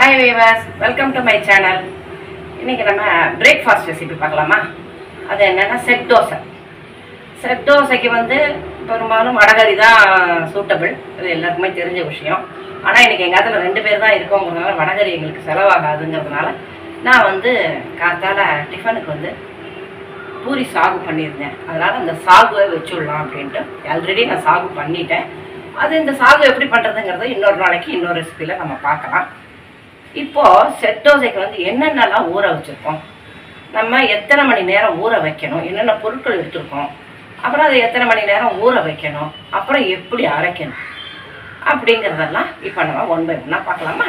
Hi viewers welcome to my channel இன்னைக்கு நம்ம breakfast recipe பார்க்கலாமா அது என்னன்னா செட் தோசை செட் தோசைக்கு வந்து பெரும்பாலும் வடகரி தான் சூட்டபிள் இது எல்லாருக்குமே தெரிஞ்ச விஷயம் ஆனால் இன்னைக்கு எங்கள் அதில் ரெண்டு பேர் தான் இருக்கோங்கிறதுனால வடகரி எங்களுக்கு செலவாகாதுங்கிறதுனால நான் வந்து காத்தால டிஃபனுக்கு வந்து பூரி சாகு பண்ணியிருந்தேன் அதனால் அந்த சாகுவை வச்சுடலாம் அப்படின்ட்டு ஆல்ரெடி நான் சாகு பண்ணிட்டேன் அது இந்த சாகு எப்படி பண்ணுறதுங்கிறத இன்னொரு நாளைக்கு இன்னொரு ரெசிபியில் நம்ம பார்க்கலாம் இப்போ செட் தோசைக்கு வந்து என்னென்னலாம் ஊற வச்சுருக்கோம் நம்ம எத்தனை மணி நேரம் ஊற வைக்கணும் என்னென்ன பொருட்கள் எடுத்திருக்கோம் அப்புறம் அதை எத்தனை மணி நேரம் ஊற வைக்கணும் அப்புறம் எப்படி அரைக்கணும் அப்படிங்கிறதெல்லாம் இப்போ நம்ம ஒன் பை ஒன்னாக பார்க்கலாமா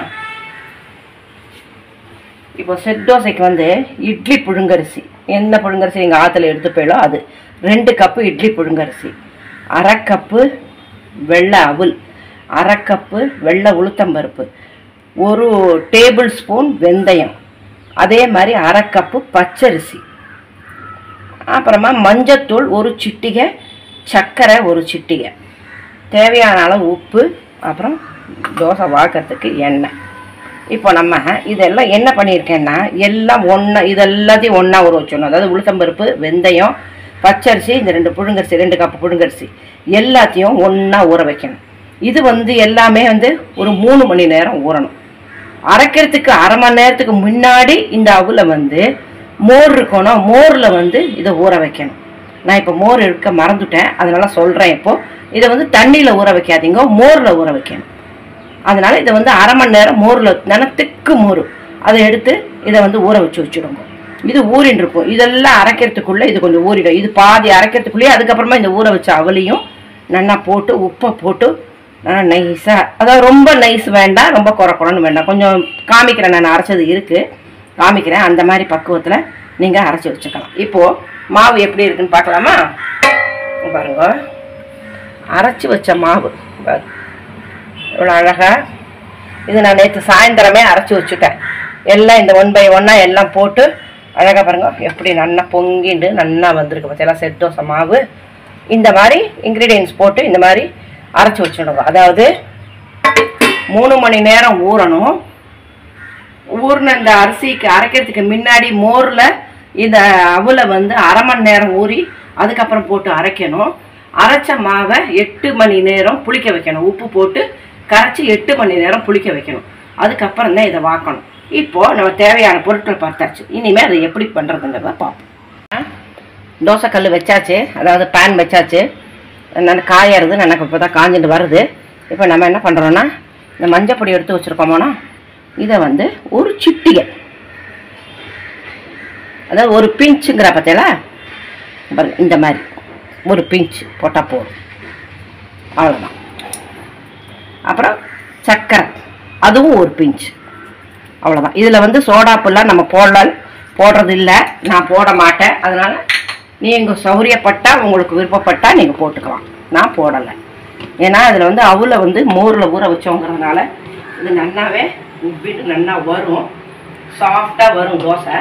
இப்போ செட் தோசைக்கு வந்து இட்லி புழுங்கரிசி என்ன புழுங்கரிசி நீங்கள் ஆற்றுல எடுத்துப்பீங்களோ அது ரெண்டு கப்பு இட்லி புழுங்கரிசி அரை கப்பு வெள்ளை அவுல் அரை கப்பு வெள்ளை உளுத்தம்பருப்பு ஒரு டேபிள் ஸ்பூன் வெந்தயம் அதே மாதிரி அரை கப்பு பச்சரிசி அப்புறமா மஞ்சத்தூள் ஒரு சிட்டிகை சர்க்கரை ஒரு சிட்டிகை தேவையான அளவு உப்பு அப்புறம் தோசை வாக்கிறதுக்கு எண்ணெய் இப்போ நம்ம இதெல்லாம் என்ன பண்ணியிருக்கேன்னா எல்லாம் ஒன்றா இது எல்லாத்தையும் ஒன்றா ஊற வச்சிடணும் அதாவது உளுத்தம்பருப்பு வெந்தயம் பச்சரிசி இந்த ரெண்டு புழுங்கரிசி ரெண்டு கப்பு புழுங்கரிசி எல்லாத்தையும் ஒன்றா ஊற வைக்கணும் இது வந்து எல்லாமே வந்து ஒரு மூணு மணி நேரம் ஊறணும் அரைக்கிறதுக்கு அரை மணி நேரத்துக்கு முன்னாடி இந்த அவுல வந்து மோர் இருக்கணும் மோரில் வந்து இதை ஊற வைக்கணும் நான் இப்போ மோர் எடுக்க மறந்துட்டேன் அதனால சொல்கிறேன் இப்போ இதை வந்து தண்ணியில் ஊற வைக்காதீங்க மோரில் ஊற வைக்கணும் அதனால இதை வந்து அரை மணி நேரம் மோரில் நல்லா திக்கு மோர் அதை எடுத்து இதை வந்து ஊற வச்சு வச்சுடுங்க இது ஊறின்னு இருக்கும் இதெல்லாம் அரைக்கிறதுக்குள்ளே இது கொஞ்சம் ஊறிடும் இது பாதி அரைக்கிறதுக்குள்ளேயே அதுக்கப்புறமா இந்த ஊற வச்ச அவளையும் நல்லா போட்டு உப்பை போட்டு நல்லா நைஸாக அதாவது ரொம்ப நைஸ் வேண்டாம் ரொம்ப குறை குறைன்னு வேண்டாம் கொஞ்சம் காமிக்கிறேன் நான் அரைச்சது இருக்குது காமிக்கிறேன் அந்த மாதிரி பக்குவத்தில் நீங்கள் அரைச்சி வச்சுக்கலாம் இப்போது மாவு எப்படி இருக்குன்னு பார்க்கலாமா இங்க பாருங்க அரைச்சி வச்ச மாவு பாரு. இவ்வளோ அழகா இது நான் நேற்று சாயந்தரமே அரைச்சி வச்சுட்டேன் எல்லாம் இந்த ஒன் பை ஒன்னாக எல்லாம் போட்டு அழகாக பாருங்க எப்படி நல்லா பொங்கிண்டு நல்லா வந்திருக்கு பார்த்தீங்களா செட் தோசை மாவு இந்த மாதிரி இன்க்ரீடியன்ஸ் போட்டு இந்த மாதிரி அரைச்சி வச்சுடுங்க அதாவது மூணு மணி நேரம் ஊறணும் ஊறின இந்த அரிசிக்கு அரைக்கிறதுக்கு முன்னாடி மோரில் இந்த அவலை வந்து அரை மணி நேரம் ஊறி அதுக்கப்புறம் போட்டு அரைக்கணும் அரைச்ச மாவை எட்டு மணி நேரம் புளிக்க வைக்கணும் உப்பு போட்டு கரைச்சி எட்டு மணி நேரம் புளிக்க வைக்கணும் அதுக்கப்புறம் தான் இதை வாக்கணும் இப்போ நம்ம தேவையான பொருட்கள் பார்த்தாச்சு இனிமேல் அதை எப்படி பண்ணுறதுங்கிறத பார்ப்போம் தோசைக்கல் வச்சாச்சு அதாவது பேன் வச்சாச்சு நான் காயறது எனக்கு இப்போ தான் காஞ்சிட்டு வருது இப்போ நம்ம என்ன பண்ணுறோன்னா இந்த மஞ்சள் பொடி எடுத்து வச்சுருக்கோமோனா இதை வந்து ஒரு சிட்டிகை அதாவது ஒரு பிஞ்சுங்கிற பார்த்தீங்களா பாருங்க இந்த மாதிரி ஒரு பிஞ்ச் போட்டால் போதும் அவ்வளோதான் அப்புறம் சர்க்கரை அதுவும் ஒரு பிஞ்ச் அவ்வளோதான் இதில் வந்து சோடாப்புலாம் நம்ம போடலாம் போடுறது இல்லை நான் போட மாட்டேன் அதனால் நீங்கள் சௌரியப்பட்டால் உங்களுக்கு விருப்பப்பட்டால் நீங்கள் போட்டுக்கலாம் நான் போடலை ஏன்னா அதில் வந்து அவுல வந்து மோரில் ஊற வச்சோங்கிறதுனால இது நல்லாவே உப்பிட்டு நல்லா வரும் சாஃப்டாக வரும் தோசை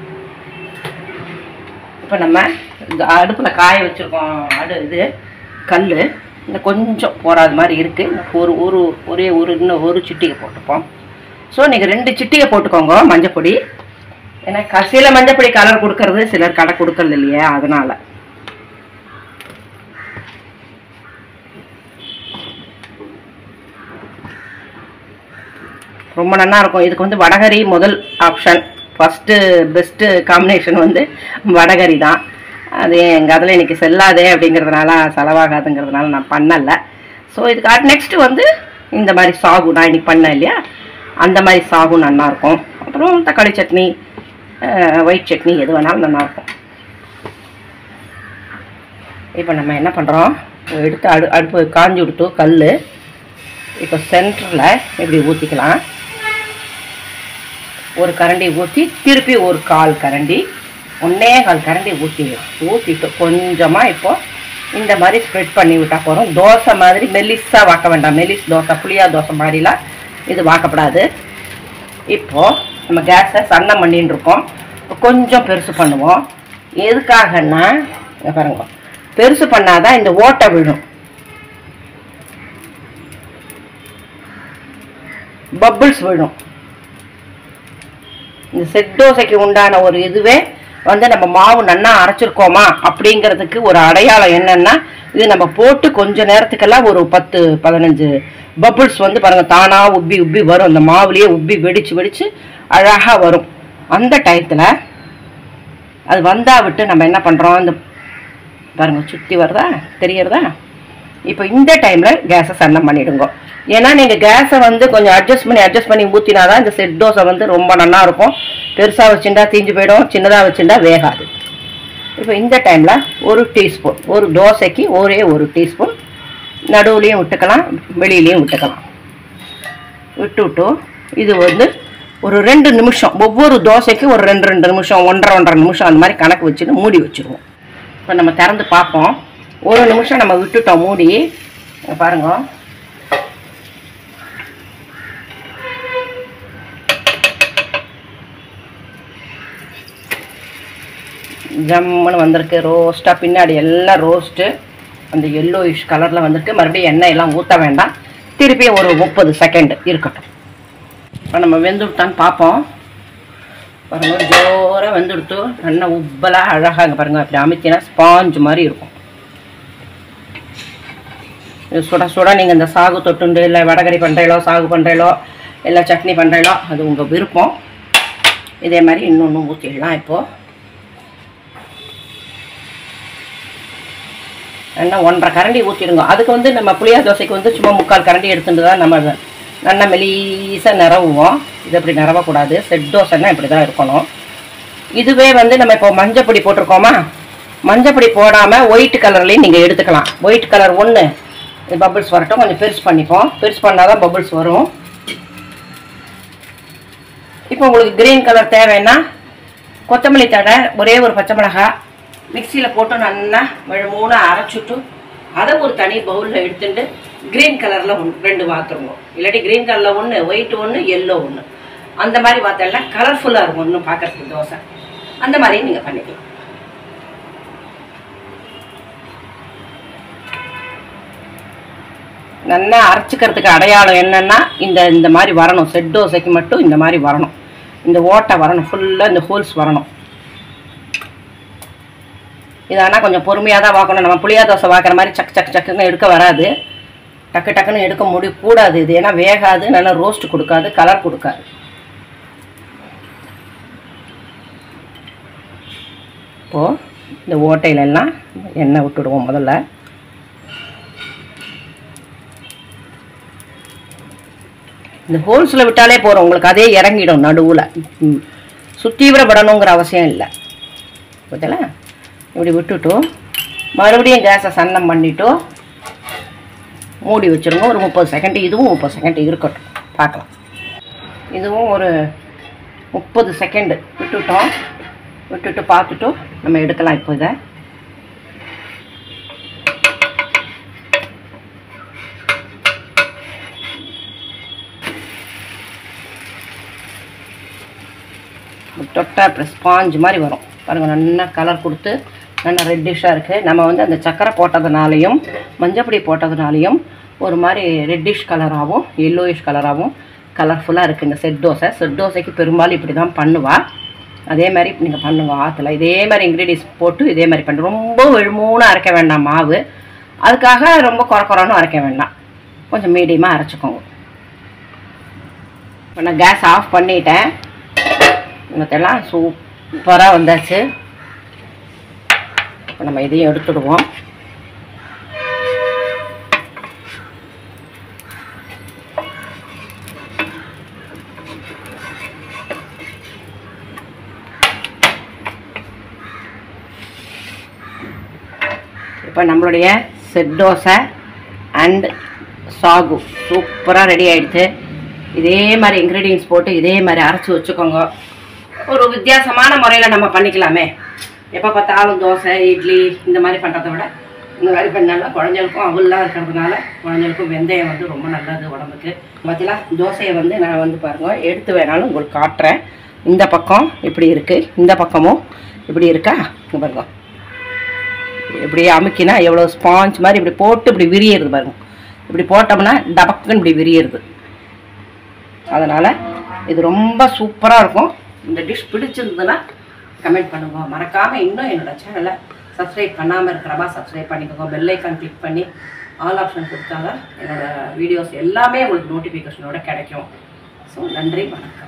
இப்போ நம்ம அடுப்பில் காய வச்சுருக்கோம் அடு இது கல் இந்த கொஞ்சம் போகாத மாதிரி இருக்குது ஒரு ஒரு ஒரே ஒரு இன்னும் ஒரு சிட்டிகை போட்டுப்போம் ஸோ நீங்கள் ரெண்டு சிட்டிகை போட்டுக்கோங்க மஞ்சப்பொடி ஏன்னா க- சில மஞ்சப்பொடி கலர் கொடுக்கறது சிலர் கடை கொடுக்கறது இல்லையா அதனால் ரொம்ப நல்லா இருக்கும் இதுக்கு வந்து வடகரி முதல் ஆப்ஷன் ஃபஸ்ட்டு பெஸ்ட்டு காம்பினேஷன் வந்து வடகரி தான் அது எங்கள் அதில் இன்னைக்கு செல்லாதே அப்படிங்கிறதுனால செலவாகாதுங்கிறதுனால நான் பண்ணலை ஸோ இதுக்கு நெக்ஸ்ட்டு வந்து இந்த மாதிரி சாகு நான் இன்னைக்கு பண்ணேன் இல்லையா அந்த மாதிரி சாகு நல்லாயிருக்கும் அப்புறம் தக்காளி சட்னி ஒயிட் சட்னி எது வேணாலும் நல்லாயிருக்கும் இப்போ நம்ம என்ன பண்ணுறோம் எடுத்து அடு அடுப்பு காஞ்சி விடுத்து கல் இப்போ சென்டரில் இப்படி ஊற்றிக்கலாம் ஒரு கரண்டி ஊற்றி திருப்பி ஒரு கால் கரண்டி ஒன்னே கால் கரண்டி ஊற்றி ஊற்றிட்டு கொஞ்சமாக இப்போ இந்த மாதிரி ஸ்ப்ரெட் பண்ணி விட்டால் போகிறோம் தோசை மாதிரி மெல்லிஸாக வாக்க வேண்டாம் மெல்லிஸ் தோசை புளியா தோசை மாதிரிலாம் இது வாக்கப்படாது இப்போது நம்ம கேஸை சன்னம் பண்ணின்னு இருக்கோம் இப்போ கொஞ்சம் பெருசு பண்ணுவோம் எதுக்காகன்னா இங்க பாருங்க பெருசு பண்ணாதான் இந்த ஓட்டை விழும் பப்பிள்ஸ் விழும் இந்த செட் தோசைக்கு உண்டான ஒரு இதுவே வந்து நம்ம மாவு நன்னா அரைச்சிருக்கோமா அப்படிங்கிறதுக்கு ஒரு அடையாளம் என்னன்னா இது நம்ம போட்டு கொஞ்ச நேரத்துக்கெல்லாம் ஒரு பத்து பதினஞ்சு பபிள்ஸ் வந்து பாருங்க தானா உப்பி உப்பி வரும் அந்த மாவுலயே உப்பி வெடிச்சு வெடிச்சு அழகா வரும் அந்த டயத்துல அது வந்தா விட்டு நம்ம என்ன பண்றோம் இந்த பாருங்க சுத்தி வருதா தெரியறதா இப்போ இந்த டைம்ல கேஸை சன்னம் பண்ணிடுங்க ஏன்னா நீங்க கேஸை வந்து கொஞ்சம் அட்ஜஸ்ட் பண்ணி அட்ஜஸ்ட் பண்ணி ஊத்தினாதான் இந்த செட் தோசை வந்து ரொம்ப நல்லா இருக்கும் பெருசா வச்சுட்டா தீஞ்சு போயிடும் சின்னதா வச்சுட்டா வேகாது இப்போ இந்த டைம்ல ஒரு டீஸ்பூன் ஒரு தோசைக்கு ஒரே ஒரு டீஸ்பூன் நடுவுலையும் விட்டுக்கலாம் வெளியிலையும் விட்டுக்கலாம் விட்டு விட்டு இது வந்து ஒரு ரெண்டு நிமிஷம் ஒவ்வொரு தோசைக்கும் ஒரு ரெண்டு ரெண்டு நிமிஷம் ஒன்றரை ஒன்றரை நிமிஷம் அந்த மாதிரி கணக்கு வச்சுட்டு மூடி வச்சுருவோம் இப்போ நம்ம திறந்து பார்ப்போம் ஒரு நிமிஷம் நம்ம விட்டுட்டோம் மூடி இங்க பாருங்க ஜம்முன்னு வந்திருக்கு ரோஸ்ட்டாக பின்னாடி எல்லாம் ரோஸ்ட்டு அந்த எல்லோயிஷ் கலரில் வந்திருக்கு மறுபடியும் எண்ணெய் எல்லாம் ஊற்ற வேண்டாம் திருப்பி ஒரு முப்பது செகண்ட் இருக்கட்டும் இப்போ நம்ம வெந்துவிட்டான்னு பார்ப்போம் பாருங்க ஜோராக வெந்துடுத்து நல்லா உப்பலாக அழகாக இங்கே பாருங்க அப்படி அமைத்தினா ஸ்பாஞ்ச் மாதிரி இருக்கும் இது சுட சுட நீங்கள் இந்த சாகு தொட்டுண்டு இல்லை வடகரி பண்ணுறீங்களோ சாகு பண்ணுறீங்களோ இல்லை சட்னி பண்ணுறீங்களோ அது உங்கள் விருப்பம் இதே மாதிரி இன்னொன்று ஊற்றிடலாம் இப்போது என்ன ஒன்றரை கரண்டி ஊற்றிடுங்க அதுக்கு வந்து நம்ம புளியா தோசைக்கு வந்து சும்மா முக்கால் கரண்டி எடுத்துட்டு தான் நம்ம அதை நல்லா மெலீஸாக நிறவுவோம் இது அப்படி நிறவக்கூடாது செட் தோசைன்னா இப்படி தான் இருக்கணும் இதுவே வந்து நம்ம இப்போ மஞ்சப்பொடி போட்டிருக்கோமா மஞ்சப்பொடி போடாமல் ஒயிட் கலர்லேயும் நீங்கள் எடுத்துக்கலாம் ஒயிட் கலர் ஒன்று பபிள்ஸ் வரட்டும் கொஞ்சம் பெருசு பண்ணிப்போம் பெருசு பண்ணால் தான் பபிள்ஸ் வரும் இப்போ உங்களுக்கு கிரீன் கலர் தேவைன்னா கொத்தமல்லி தழை ஒரே ஒரு பச்சை மிளகாய் மிக்சியில் போட்டு நல்லா மூணு அரைச்சிட்டு அதை ஒரு தனி பவுலில் எடுத்துட்டு கிரீன் கலரில் ஒன்று ரெண்டு வாத்துருவோம் இல்லாட்டி கிரீன் கலரில் ஒன்று ஒயிட் ஒன்று எல்லோ ஒன்று அந்த மாதிரி வாத்தெல்லாம் கலர்ஃபுல்லாக இருக்கும் இன்னும் பார்க்கறதுக்கு தோசை அந்த மாதிரியும் நீங்கள் பண்ணிக்கலாம் நல்லா அரைச்சிக்கிறதுக்கு அடையாளம் என்னன்னா இந்த இந்த மாதிரி வரணும் செட் தோசைக்கு மட்டும் இந்த மாதிரி வரணும் இந்த ஓட்டை வரணும் ஃபுல்லாக இந்த ஹோல்ஸ் வரணும் இது ஆனால் கொஞ்சம் பொறுமையாக தான் வாக்கணும் நம்ம புளியா தோசை வாக்குற மாதிரி சக் சக் சக்குன்னு எடுக்க வராது டக்கு டக்குன்னு எடுக்க முடி கூடாது இது ஏன்னா வேகாது நல்லா ரோஸ்ட் கொடுக்காது கலர் கொடுக்காது இப்போது இந்த ஓட்டையில எல்லாம் எண்ணெய் விட்டுடுவோம் முதல்ல இந்த ஹோல்ஸில் விட்டாலே போகிறோம் உங்களுக்கு அதே இறங்கிடும் நடுவில் சுத்தீவிரப்படணுங்கிற அவசியம் இல்லை புரியல இப்படி விட்டுட்டு மறுபடியும் கேஸை சன்னம் பண்ணிட்டு மூடி வச்சுருங்க ஒரு முப்பது செகண்ட் இதுவும் முப்பது செகண்ட் இருக்கட்டும் பார்க்கலாம் இதுவும் ஒரு முப்பது செகண்டு விட்டுட்டோம் விட்டுட்டு பார்த்துட்டு நம்ம எடுக்கலாம் இப்போ இதை தொட்டா அப்புறம் ஸ்பாஞ்ச் மாதிரி வரும் பாருங்கள் நல்லா கலர் கொடுத்து நல்லா ரெட்டிஷாக இருக்குது நம்ம வந்து அந்த சக்கரை போட்டதுனாலையும் மஞ்சப்பொடி போட்டதுனாலையும் ஒரு மாதிரி ரெட்டிஷ் கலராகவும் எல்லோயிஷ் கலராகவும் கலர்ஃபுல்லாக இருக்குது இந்த செட் தோசை செட் தோசைக்கு பெரும்பாலும் இப்படி தான் பண்ணுவா அதே மாதிரி நீங்கள் பண்ணுங்க ஆற்றுல இதே மாதிரி இன்க்ரீடியன்ஸ் போட்டு இதே மாதிரி பண்ணு ரொம்ப வெழுமூணு அரைக்க வேண்டாம் மாவு அதுக்காக ரொம்ப குறை குறைன்னு அரைக்க வேண்டாம் கொஞ்சம் மீடியமாக அரைச்சிக்கோங்க இப்போ நான் கேஸ் ஆஃப் பண்ணிட்டேன் மற்றெல்லாம் சூப்பராக வந்தாச்சு இப்போ நம்ம இதையும் எடுத்துடுவோம் இப்போ நம்மளுடைய செட் தோசை அண்ட் சாகு சூப்பராக ரெடி ஆயிடுச்சு இதே மாதிரி இன்க்ரீடியன்ஸ் போட்டு இதே மாதிரி அரைச்சி வச்சுக்கோங்க ஒரு வித்தியாசமான முறையில் நம்ம பண்ணிக்கலாமே எப்போ பார்த்தாலும் தோசை இட்லி இந்த மாதிரி பண்ணுறத விட இந்த மாதிரி பண்ணால குழந்தைகளுக்கும் அவல்லாம் இருக்கிறதுனால குழந்தைகளுக்கும் வெந்தயம் வந்து ரொம்ப நல்லது உடம்புக்கு பார்த்தீங்களா தோசையை வந்து நான் வந்து பாருங்க எடுத்து வேணாலும் உங்களுக்கு காட்டுறேன் இந்த பக்கம் இப்படி இருக்குது இந்த பக்கமும் இப்படி இருக்கா இங்க பாருங்க இப்படி அமுக்கினா எவ்வளோ ஸ்பாஞ்ச் மாதிரி இப்படி போட்டு இப்படி விரியறது பாருங்க இப்படி போட்டோம்னா டபக்குன்னு இப்படி விரியறது அதனால் இது ரொம்ப சூப்பராக இருக்கும் இந்த டிஷ் பிடிச்சிருந்ததுன்னா கமெண்ட் பண்ணுங்க மறக்காமல் இன்னும் என்னோட சேனலை சப்ஸ்கிரைப் பண்ணாமல் இருக்கிறவா சப்ஸ்கிரைப் பண்ணிக்கோங்க பெல் ஐக்கான் கிளிக் பண்ணி ஆல் ஆப்ஷன் கொடுத்தாதான் என்னோட வீடியோஸ் எல்லாமே உங்களுக்கு நோட்டிஃபிகேஷனோட கிடைக்கும் ஸோ நன்றி வணக்கம்